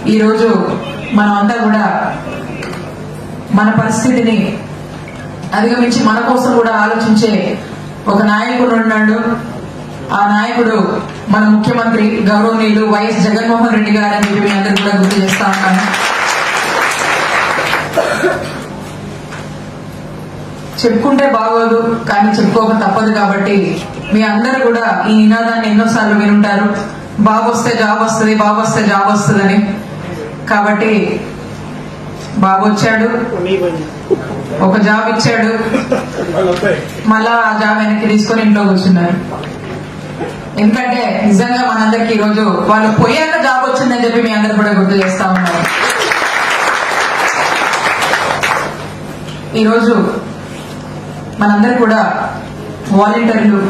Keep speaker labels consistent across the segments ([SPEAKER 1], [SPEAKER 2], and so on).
[SPEAKER 1] ఈరోజు మనం అంతా కూడా మన పరిస్థితిని అధిగమించి మన కోసం కూడా ఆలోచించే ఒక నాయకుడు ఉన్నాడు ఆ నాయకుడు మన ముఖ్యమంత్రి గౌరవనీయులు వైఎస్ జగన్మోహన్ రెడ్డి గారు అని చెప్పి మీ అందరూ కూడా గుర్తు చేస్తా ఉంటాను చెప్పుకుంటే బాగోదు కానీ చెప్పుకోక తప్పదు కాబట్టి మీ అందరూ కూడా ఈ నినాదాన్ని ఎన్నోసార్లు వినుంటారు బాబు వస్తే జాబ్ వస్తుంది బాబు వస్తే జాబ్ వస్తుందని కాబట్టి బాబు వచ్చాడు ఒక జాబ్ ఇచ్చాడు మళ్ళా ఆ జాబ్ వెనక్కి తీసుకొని ఇంట్లో కూర్చున్నారు ఎందుకంటే నిజంగా మనందరికి ఈ రోజు వాళ్ళు పోయాక జాబ్ వచ్చిందని చెప్పి మీ అందరు కూడా గుర్తు చేస్తా ఉన్నారు ఈరోజు మనందరూ కూడా వాలంటీర్లు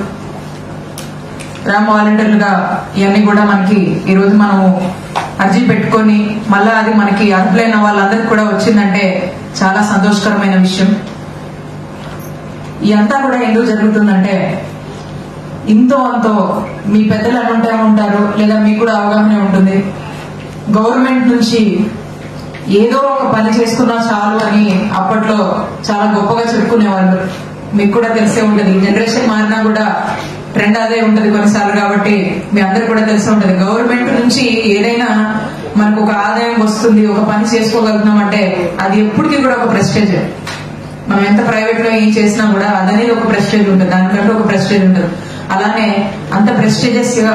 [SPEAKER 1] గ్రామ వాలంటీర్లుగా ఇవన్నీ కూడా మనకి ఈరోజు మనము అర్జీ పెట్టుకొని మళ్ళా అది మనకి అర్హులైన వాళ్ళందరికీ కూడా వచ్చిందంటే చాలా సంతోషకరమైన విషయం ఇదంతా కూడా ఎందుకు జరుగుతుందంటే ఇంతో అంతో మీ పెద్దలు అనుంటే ఉంటారు లేదా మీకు కూడా అవగాహన ఉంటుంది గవర్నమెంట్ నుంచి ఏదో ఒక పని చేసుకున్నా చాలు అని అప్పట్లో చాలా గొప్పగా చెప్పుకునేవాళ్ళు మీకు కూడా తెలిసే ఉంటది జనరేషన్ మారినా కూడా ట్రెండ్ అదే ఉంటది కొన్నిసార్లు కాబట్టి మీ అందరు కూడా తెలిసే ఉంటది గవర్నమెంట్ నుంచి ఏదైనా మనకు ఒక ఆదాయం వస్తుంది ఒక పని చేసుకోగలుగుతున్నాం అంటే అది ఎప్పటికీ కూడా ఒక ప్రెస్టేజ్ మనం ఎంత ప్రైవేట్ లో ఏం చేసినా కూడా అదనేది ఒక ప్రెస్టేజ్ ఉంటుంది దానికంటే ఒక ప్రెస్టేజ్ ఉంటుంది అలానే అంత ప్రెస్టేజియస్ గా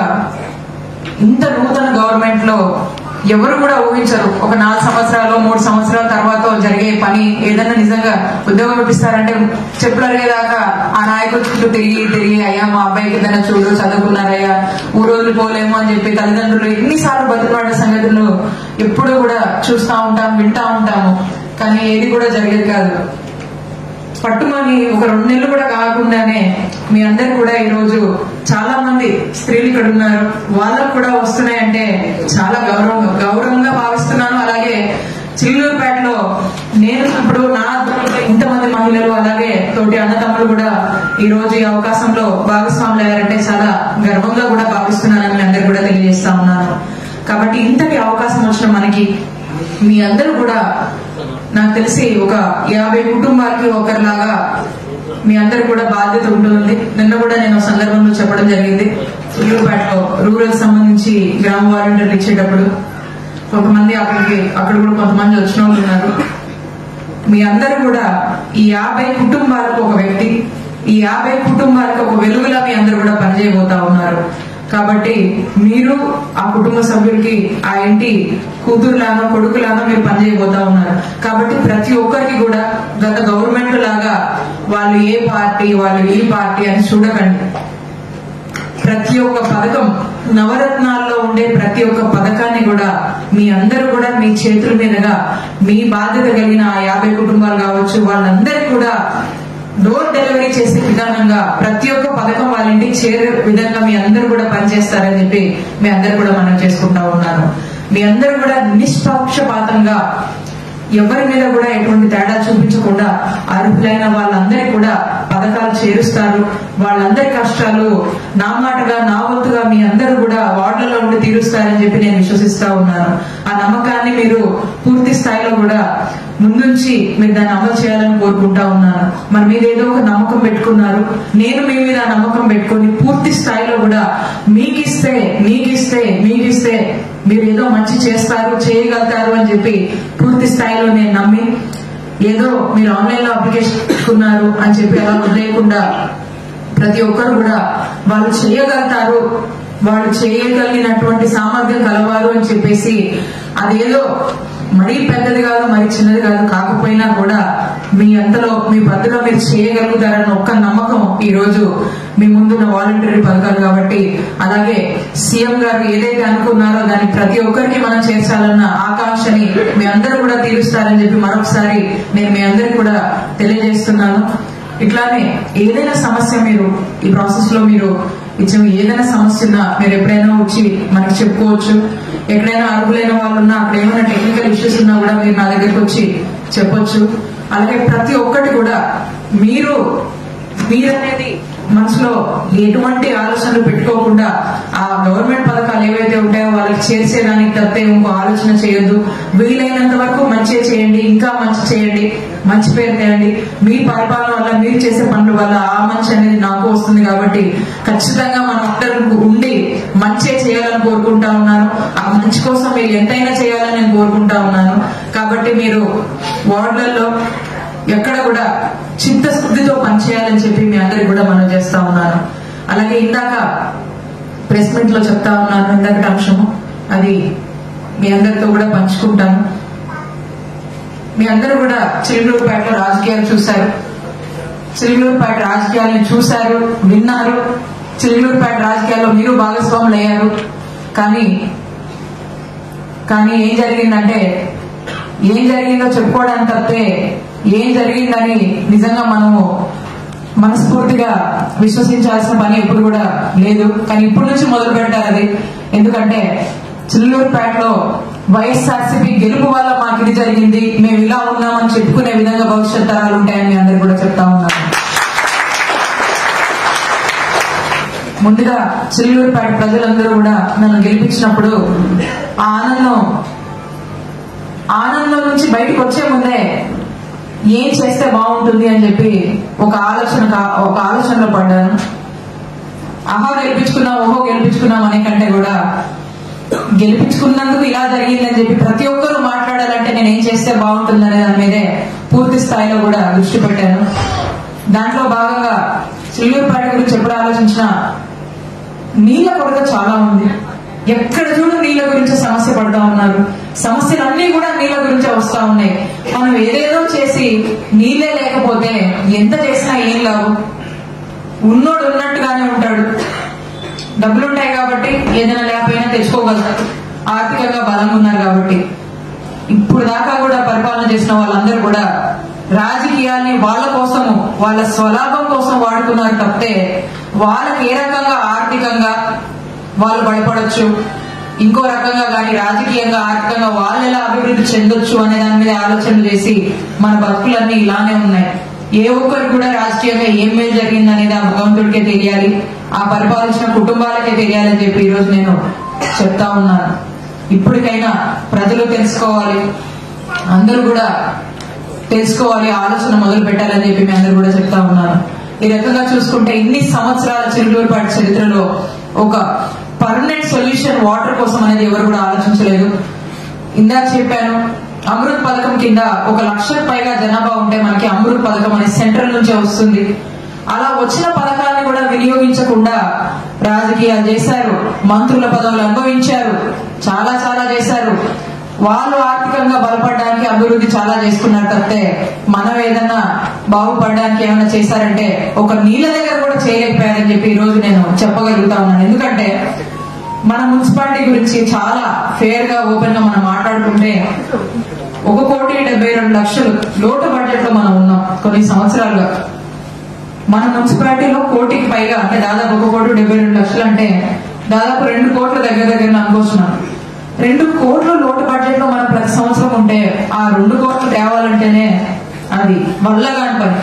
[SPEAKER 1] ఇంత నూతన గవర్నమెంట్ లో ఎవరు కూడా ఊహించరు ఒక నాలుగు సంవత్సరాలు మూడు సంవత్సరాల తర్వాత జరిగే పని ఏదైనా నిజంగా ఉద్యోగం ఇప్పిస్తారంటే చెప్పులు అరిగేదాకా ఆ నాయకుల చుట్టూ తిరిగి తిరిగి అయ్యా మా అబ్బాయికి ఏదైనా చూడు చదువుకున్నారయ్యా ఊరు రోజులు పోలేము అని చెప్పి తల్లిదండ్రులు ఎన్నిసార్లు బతుకులాడే సంగతులు ఎప్పుడు కూడా చూస్తా ఉంటాం వింటా ఉంటాము కానీ ఏది కూడా జరిగేది కాదు పట్టుమని ఒక రెండు నెలలు కూడా కాకుండానే మీ అందరు కూడా ఈ రోజు చాలా మంది స్త్రీలు ఇక్కడ ఉన్నారు వాళ్ళకు కూడా వస్తున్నాయంటే చాలా గౌరవంగా గౌరవంగా భావిస్తున్నాను అలాగే చిల్లూరుపేటలో నేను ఇప్పుడు నా ఆధ్వర్యంలో ఇంతమంది మహిళలు అలాగే తోటి అన్నతమ్ములు కూడా ఈ రోజు ఈ అవకాశంలో భాగస్వాములు అయ్యారంటే చాలా గర్వంగా కూడా భావిస్తున్నానని మీ అందరు కూడా తెలియజేస్తా ఉన్నాను కాబట్టి ఇంతటి అవకాశం వచ్చిన మనకి మీ అందరూ కూడా నాకు తెలిసి ఒక యాభై కుటుంబాలకి ఒకరిలాగా మీ అందరు కూడా బాధ్యత ఉంటుంది నిన్న కూడా నేను ఒక సందర్భంలో చెప్పడం జరిగింది చిల్లూరుపేటలో రూరల్ సంబంధించి గ్రామ వాలంటీర్లు ఇచ్చేటప్పుడు కొంతమంది అక్కడికి అక్కడ కూడా కొంతమంది వచ్చిన వాళ్ళు ఉన్నారు మీ అందరూ కూడా ఈ యాభై కుటుంబాలకు ఒక వ్యక్తి ఈ యాభై కుటుంబాలకు ఒక వెలుగులా మీ అందరూ కూడా పనిచేయబోతా ఉన్నారు కాబట్టి మీరు ఆ కుటుంబ సభ్యులకి ఆ ఇంటి కూతురులాగా కొడుకులాగా మీరు పనిచేయబోతా ఉన్నారు కాబట్టి ప్రతి ఒక్కరికి కూడా గత గవర్నమెంట్ లాగా వాళ్ళు ఏ పార్టీ వాళ్ళు ఈ పార్టీ అని చూడకండి ప్రతి ఒక్క పథకం నవరత్నాల్లో ఉండే ప్రతి ఒక్క పథకాన్ని కూడా మీ అందరూ కూడా మీ చేతుల మీదుగా మీ బాధ్యత కలిగిన ఆ యాభై కుటుంబాలు కావచ్చు వాళ్ళందరికీ కూడా డోర్ డెలివరీ చేసే విధానంగా ప్రతి ఒక్క పథకం వాళ్ళ ఇంటికి చేరే విధంగా మీ అందరూ కూడా పనిచేస్తారని చెప్పి మీ అందరు కూడా మనం చేసుకుంటా ఉన్నాను మీ అందరూ కూడా నిష్పక్షపాతంగా ఎవరి మీద కూడా ఎటువంటి తేడా చూపించకుండా అర్హులైన వాళ్ళందరికీ కూడా పథకాలు చేరుస్తారు వాళ్ళందరి కష్టాలు నా మాటగా నా వంతుగా మీ అందరూ కూడా వార్డులలో ఉండి తీరుస్తారని చెప్పి నేను విశ్వసిస్తా ఉన్నాను ఆ నమ్మకాన్ని మీరు పూర్తి స్థాయిలో కూడా ముందుంచి మీరు దాన్ని అమలు చేయాలని కోరుకుంటా ఉన్నాను మన మీద ఏదో ఒక నమ్మకం పెట్టుకున్నారు నేను మీ మీద ఆ నమ్మకం పెట్టుకొని పూర్తి స్థాయిలో కూడా మీకు ఇస్తే మీకు ఇస్తే మీకు ఇస్తే మీరు ఏదో మంచి చేస్తారు చేయగలుగుతారు అని చెప్పి పూర్తి స్థాయిలో నేను నమ్మి ఏదో మీరు ఆన్లైన్ లో అప్లికేషన్ పెట్టుకున్నారు అని చెప్పి అలా వదిలేయకుండా ప్రతి ఒక్కరు కూడా వాళ్ళు చేయగలుగుతారు వాళ్ళు చేయగలిగినటువంటి సామర్థ్యం కలవారు అని చెప్పేసి అదేదో మరీ పెద్దది కాదు మరి చిన్నది కాదు కాకపోయినా కూడా మీ అంతలో మీ పద్ధతిలో మీరు చేయగలుగుతారన్న ఒక్క నమ్మకం ఈ రోజు మీ ముందున్న వాలంటరీ పథకాలు కాబట్టి అలాగే సీఎం గారు ఏదైతే అనుకున్నారో దాన్ని ప్రతి ఒక్కరికి మనం చేర్చాలన్న ఆకాంక్షని మీ అందరూ కూడా తీరుస్తారని చెప్పి మరొకసారి నేను మీ అందరికి కూడా తెలియజేస్తున్నాను ఇట్లానే ఏదైనా సమస్య మీరు ఈ ప్రాసెస్ లో మీరు ఇచ్చిన ఏదైనా సమస్య ఉన్నా మీరు ఎప్పుడైనా వచ్చి మనకి చెప్పుకోవచ్చు ఎక్కడైనా అర్హులైన వాళ్ళు ఉన్నా అక్కడ ఏమైనా టెక్నికల్ ఇష్యూస్ ఉన్నా కూడా మీరు నా దగ్గరికి వచ్చి చెప్పొచ్చు అలాగే ప్రతి ఒక్కటి కూడా మీరు మీరనేది మనసులో ఎటువంటి ఆలోచనలు పెట్టుకోకుండా ఆ గవర్నమెంట్ పథకాలు ఏవైతే ఉంటాయో వాళ్ళకి చేర్చేదానికి తప్పితే ఇంకో ఆలోచన చేయొద్దు వీలైనంత వరకు మంచి చేయండి ఇంకా మంచి చేయండి మంచి పేరు తేయండి మీ పరిపాలన వల్ల మీరు చేసే పనుల వల్ల ఆ మంచి అనేది నాకు వస్తుంది కాబట్టి ఖచ్చితంగా మనం అందరూ ఉండి మంచి చేయాలని కోరుకుంటా ఉన్నాను ఆ మంచి కోసం మీరు ఎంతైనా చేయాలని నేను కోరుకుంటా ఉన్నాను కాబట్టి మీరు వార్డులలో ఎక్కడ కూడా చిత్తశుద్ధితో పనిచేయాలని చెప్పి మీ అందరికి కూడా మనం చేస్తా ఉన్నాను అలాగే ఇందాక ప్రెస్ మీట్ లో చెప్తా ఉన్నాను ఇందాక అంశము అది మీ అందరితో కూడా పంచుకుంటాను మీ అందరూ కూడా చిలుగులూరుపేటలో రాజకీయాలు చూశారు చిలుగులూరుపేట రాజకీయాలను చూశారు విన్నారు చిలుగులూరుపేట రాజకీయాల్లో మీరు భాగస్వాములు అయ్యారు కానీ కానీ ఏం జరిగిందంటే ఏం జరిగిందో చెప్పుకోవడానికి తప్పే ఏం జరిగిందని నిజంగా మనము మనస్ఫూర్తిగా విశ్వసించాల్సిన పని ఎప్పుడు కూడా లేదు కానీ ఇప్పటి నుంచి మొదలు పెట్టారు అది ఎందుకంటే చిల్లూరుపేటలో వైఎస్ఆర్సీపీ గెలుపు వల్ల మాకు ఇది జరిగింది మేము ఇలా ఉన్నామని చెప్పుకునే విధంగా భవిష్యత్ తరాలు ఉంటాయని మీ అందరు కూడా చెప్తా ఉన్నాను ముందుగా చిల్లూరుపేట ప్రజలందరూ కూడా నన్ను గెలిపించినప్పుడు ఆ ఆనందం ఆనందం నుంచి బయటకు వచ్చే ముందే ఏం చేస్తే బాగుంటుంది అని చెప్పి ఒక ఆలోచన కా- ఒక ఆలోచనలో పడ్డాను అహో గెలిపించుకున్నాం ఓహో గెలిపించుకున్నాం అనే కంటే కూడా గెలిపించుకున్నందుకు ఇలా జరిగిందని చెప్పి ప్రతి ఒక్కరూ మాట్లాడాలంటే నేను ఏం చేస్తే బాగుంటుంది అనే దాని మీదే పూర్తి స్థాయిలో కూడా దృష్టి పెట్టాను దాంట్లో భాగంగా చిల్లూరుపేట గురించి ఎప్పుడు ఆలోచించినా నీళ్ళ కొరత చాలా ఉంది ఎక్కడ చూడు నీళ్ళ గురించి సమస్య పడతా ఉన్నారు సమస్యలన్నీ కూడా నీళ్ళ గురించే వస్తా ఉన్నాయి మనం ఏదేదో చేసి నీళ్ళే లేకపోతే ఎంత చేసినా ఏం లాభం ఉన్నోడు ఉన్నట్టుగానే ఉంటాడు డబ్బులు ఉంటాయి కాబట్టి ఏదైనా లేకపోయినా తెచ్చుకోగలుగుతారు ఆర్థికంగా బలంగా ఉన్నారు కాబట్టి ఇప్పుడు దాకా కూడా పరిపాలన చేసిన వాళ్ళందరూ కూడా రాజకీయాల్ని వాళ్ళ కోసము వాళ్ళ స్వలాభం కోసం వాడుకున్నారు తప్పితే వాళ్ళకి ఏ రకంగా ఆర్థికంగా వాళ్ళు భయపడొచ్చు ఇంకో రకంగా కానీ రాజకీయంగా ఆర్థికంగా వాళ్ళు ఎలా అభివృద్ధి చెందొచ్చు అనే దాని మీద ఆలోచనలు చేసి మన బతుకులన్నీ ఇలానే ఉన్నాయి ఏ ఒక్కరికి కూడా రాజకీయంగా ఏం మేలు జరిగింది అనేది ఆ భగవంతుడికే తెలియాలి ఆ పరిపాలించిన కుటుంబాలకే తెలియాలని చెప్పి ఈ రోజు నేను చెప్తా ఉన్నాను ఇప్పటికైనా ప్రజలు తెలుసుకోవాలి అందరూ కూడా తెలుసుకోవాలి ఆలోచన మొదలు పెట్టాలని చెప్పి మీ అందరూ కూడా చెప్తా ఉన్నాను ఈ రకంగా చూసుకుంటే ఇన్ని సంవత్సరాల చిరులూరుపాటి చరిత్రలో ఒక పర్మనెంట్ సొల్యూషన్ వాటర్ కోసం అనేది ఎవరు కూడా ఆలోచించలేదు ఇందాక చెప్పాను అమృత్ పథకం కింద ఒక లక్షకు పైగా జనాభా ఉంటే మనకి అమృత్ పథకం అనేది సెంట్రల్ నుంచే వస్తుంది అలా వచ్చిన పథకాన్ని కూడా వినియోగించకుండా రాజకీయాలు చేశారు మంత్రుల పదవులు అనుభవించారు చాలా చాలా చేశారు వాళ్ళు ఆర్థికంగా బలపడడానికి అభివృద్ధి చాలా చేసుకున్నారు తప్పితే మనం ఏదైనా బాగుపడడానికి ఏమైనా చేశారంటే ఒక నీళ్ళ దగ్గర కూడా చేయలేకపోయారని చెప్పి ఈ రోజు నేను చెప్పగలుగుతా ఉన్నాను ఎందుకంటే మన మున్సిపాలిటీ గురించి చాలా ఫేర్ గా ఓపెన్ గా మనం మాట్లాడుకుంటే ఒక కోటి డెబ్బై రెండు లక్షలు లోటు బడ్జెట్ లో మనం ఉన్నాం కొన్ని సంవత్సరాలుగా మన మున్సిపాలిటీలో కోటికి పైగా అంటే దాదాపు ఒక కోటి డెబ్బై రెండు లక్షలు అంటే దాదాపు రెండు కోట్ల దగ్గర దగ్గర అనుకోవచ్చున్నాం రెండు కోట్ల లోటు బడ్జెట్ లో మనం ప్రతి సంవత్సరం ఉంటే ఆ రెండు కోట్లు తేవాలంటేనే అది వల్ల కాని పని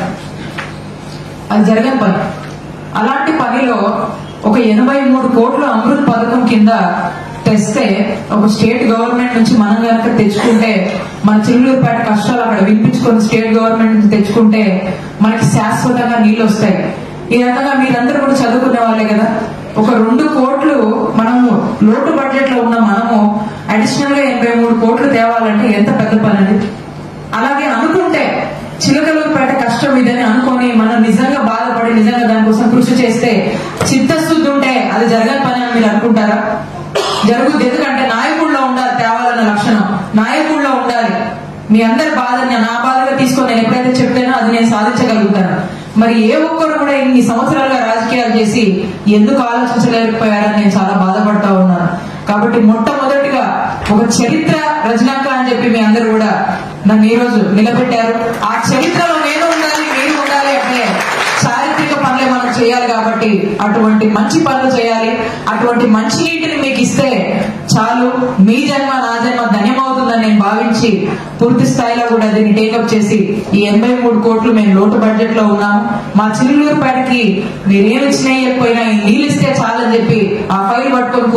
[SPEAKER 1] అది జరగని పని అలాంటి పనిలో ఒక ఎనభై మూడు కోట్ల అమృత్ పథకం కింద తెస్తే ఒక స్టేట్ గవర్నమెంట్ నుంచి మనం కనుక తెచ్చుకుంటే మన చిల్లూరుపేట కష్టాలు అక్కడ వినిపించుకొని స్టేట్ గవర్నమెంట్ నుంచి తెచ్చుకుంటే మనకి శాశ్వతంగా నీళ్లు వస్తాయి ఈ రకంగా మీరందరూ కూడా చదువుకునే వాళ్ళే కదా ఒక రెండు కోట్లు మనము లోటు బడ్జెట్ లో ఉన్న మనము అడిషనల్ గా ఎనభై మూడు కోట్లు తేవాలంటే ఎంత పెద్ద పని అది అలాగే అనుకుంటే చిలకలూరుపేట కష్టం ఇదని అనుకొని మనం నిజంగా బాధపడి నిజంగా దానికోసం కృషి చేస్తే చిత్తశుద్ధి ఉంటే అది జరగని పని అని మీరు అనుకుంటారా జరుగుద్ది ఎందుకంటే నాయకుడిలో ఉండాలి తేవాలన్న లక్షణం నాయకుడిలో ఉండాలి మీ అందరి బాధని నా బాధగా తీసుకొని నేను ఎప్పుడైతే చెప్తానో అది నేను సాధించగలుగుతాను మరి ఏ ఒక్కరు కూడా ఇన్ని సంవత్సరాలుగా రాజకీయాలు చేసి ఎందుకు ఆలోచించలేకపోయారని నేను చాలా బాధపడతా ఉన్నాను కాబట్టి మొట్టమొదటిగా ఒక చరిత్ర రచనాక అని చెప్పి మీ అందరూ కూడా నన్ను ఈ రోజు నిలబెట్టారు ఆ చరిత్రలో నేను ఉండాలి మీరు ఉండాలి అంటే చారిత్రక పనులే మనం చేయాలి కాబట్టి అటువంటి మంచి పనులు చేయాలి అటువంటి మంచి నీటిని మీకు ఇస్తే చాలు మీ జన్మ నా జన్మ ధన్యమవుతుందని నేను భావించి పూర్తి స్థాయిలో కూడా దీన్ని టేకప్ చేసి ఈ ఎనభై మూడు కోట్లు మేము లోటు బడ్జెట్ లో ఉన్నాము మా చిల్లూరుపేటకి మీరేమి ఇచ్చినా ఇవ్వకపోయినా ఈ నీళ్ళు ఇస్తే చాలని చెప్పి ఆ ఫైల్ పట్టుకొని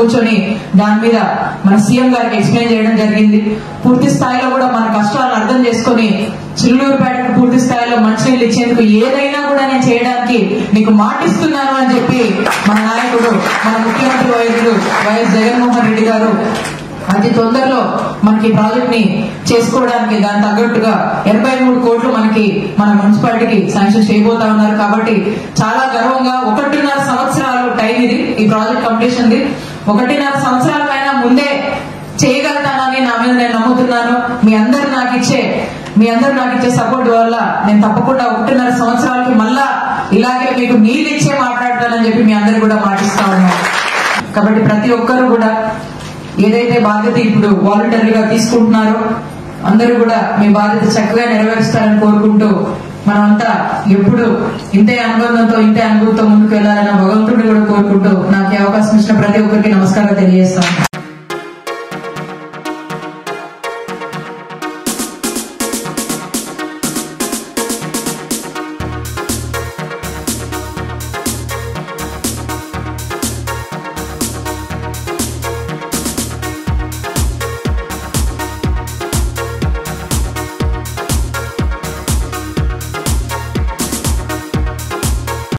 [SPEAKER 1] కూర్చొని దాని మీద మన సీఎం గారికి ఎక్స్ప్లెయిన్ చేయడం జరిగింది పూర్తి స్థాయిలో కూడా మన కష్టాలను అర్థం చేసుకొని చిల్లూరుపేటకు పూర్తి స్థాయిలో మంచినీళ్ళు ఇచ్చేందుకు ఏదైనా కూడా నేను చేయడానికి మీకు మాటిస్తున్నాను అని చెప్పి మన నాయకుడు మన ముఖ్యమంత్రి వైద్యులు వైఎస్ జగన్మోహన్ రెడ్డి గారు అతి తొందరలో మనకి ప్రాజెక్ట్ ని చేసుకోవడానికి దాని తగ్గట్టుగా ఎనభై మూడు కోట్లు మనకి మన మున్సిపాలిటీకి శాంక్షన్ చేయబోతా ఉన్నారు కాబట్టి చాలా గర్వంగా ఒకటిన్నర సంవత్సరాలు టైం ఇది ఈ ప్రాజెక్ట్ కంప్లీషన్ ది ఒకటిన్నర సంవత్సరాల పైన ముందే చేయగలుగుతానని నా మీద నేను నమ్ముతున్నాను మీ అందరు నాకు ఇచ్చే మీ అందరు నాకు ఇచ్చే సపోర్ట్ వల్ల నేను తప్పకుండా ఒకటిన్నర సంవత్సరాలకి మళ్ళా ఇలాగే మీకు నీళ్ళు ఇచ్చే మాట్లాడతానని చెప్పి మీ అందరు కూడా మాటిస్తా ఉన్నాను కాబట్టి ప్రతి ఒక్కరు కూడా ఏదైతే బాధ్యత ఇప్పుడు వాలంటరీగా తీసుకుంటున్నారో అందరూ కూడా మీ బాధ్యత చక్కగా నెరవేరుస్తారని కోరుకుంటూ మనమంతా ఎప్పుడు ఇంతే అనుబంధంతో ఇంతే అనుభూతితో ముందుకు వెళ్లాలన్న భగవంతుడిని కూడా కోరుకుంటూ నాకు ఈ అవకాశం ఇచ్చిన ప్రతి ఒక్కరికి నమస్కారం తెలియజేస్తాను